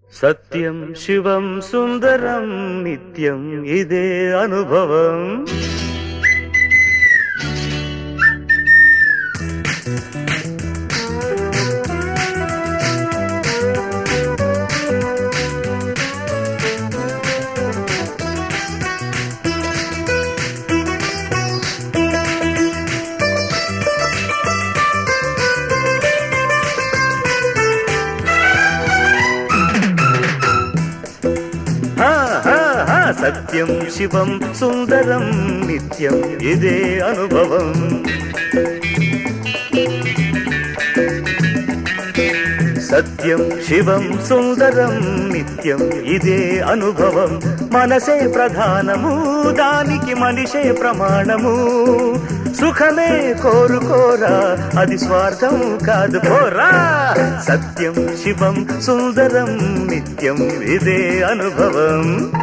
సత్యం శివం సుందరం నిత్యం ఇదే అనుభవం హా, హా, హా, సత్యం శివం సుందరం నిత్యం ఇదే అనుభవం సత్యం శివం సుందరం నిత్యం ఇదే అనుభవం మనసే ప్రధానము దానికి మనిషే ప్రమాణము సుఖమే కోరుకోరా అది స్వార్థం కాదు పోరా సత్యం శివం సుందరం నిత్యం ఇదే అనుభవం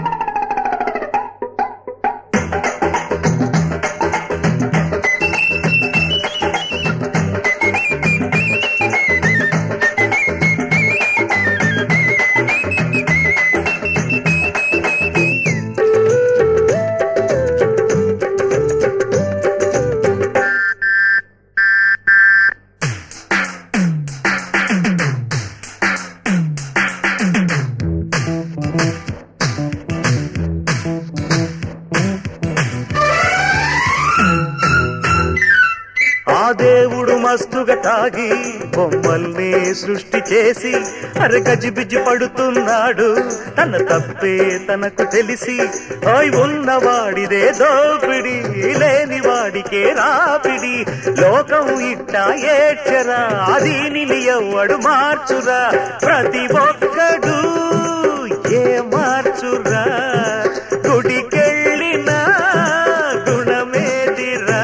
ఆ దేవుడు మస్తుగా తాగి బొమ్మల్ని సృష్టి చేసి అరే గజిబిజి పడుతున్నాడు తన తప్పే తనకు తెలిసి ఓయ్ ఉన్నవాడిదే దోపిడి లేని వాడికే రాపిడి లోకం ఇట్ట ఏడ్చరా అది నిలియవ్వడు మార్చురా ప్రతి ఒక్కడు ఏ మార్చురా గుడికెళ్ళినా గుణమేదిరా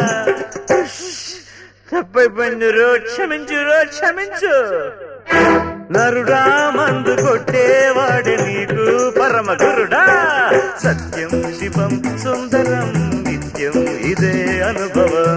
తప్పైపోయిందిరో క్షమించురో క్షమించు నరుడా మందు కొట్టేవాడు నీకు పరమ గురుడా సత్యం శివం సుందరం నిత్యం ఇదే అనుభవం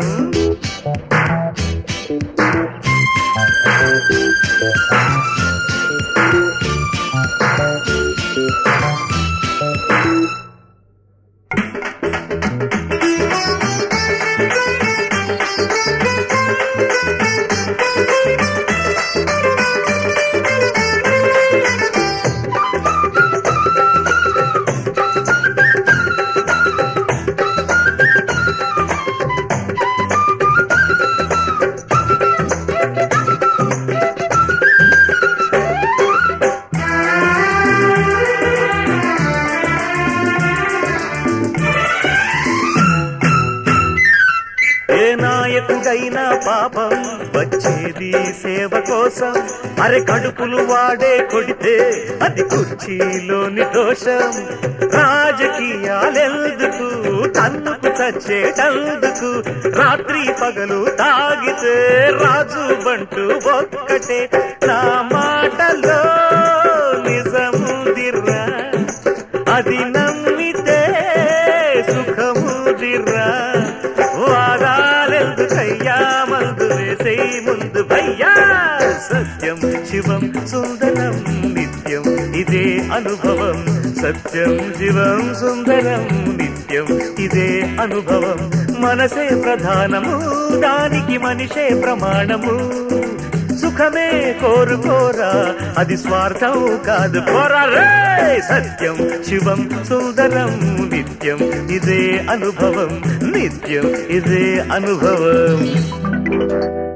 ఏ నాయకుడైనా పాపం వచ్చేది సేవ కోసం అరె కడుపులు వాడే కొడితే అది కుర్చీలోని దోషం రాజకీయాలెందుకు తన్నుకు చచ్చేటందుకు రాత్రి పగలు తాగితే రాజు బంటూ ఒక్కటే నా మాటలో నిజముదిర్రా అది నమ్మితే సుఖముదిర్రా వాదాలెందుకయ్యా మందు వేసే ముందు భయ్యా సత్యం శివం సుందరం నిత్యం ఇదే అనుభవం సత్యం శివం సుందరం నిత్యం ఇదే అనుభవం మనసే ప్రధానము దానికి మనిషే ప్రమాణము సుఖమే కోరుకోరా అది స్వార్థం కాదు కోరా రే సత్యం శివం సుందరం నిత్యం ఇదే అనుభవం నిత్యం ఇదే అనుభవం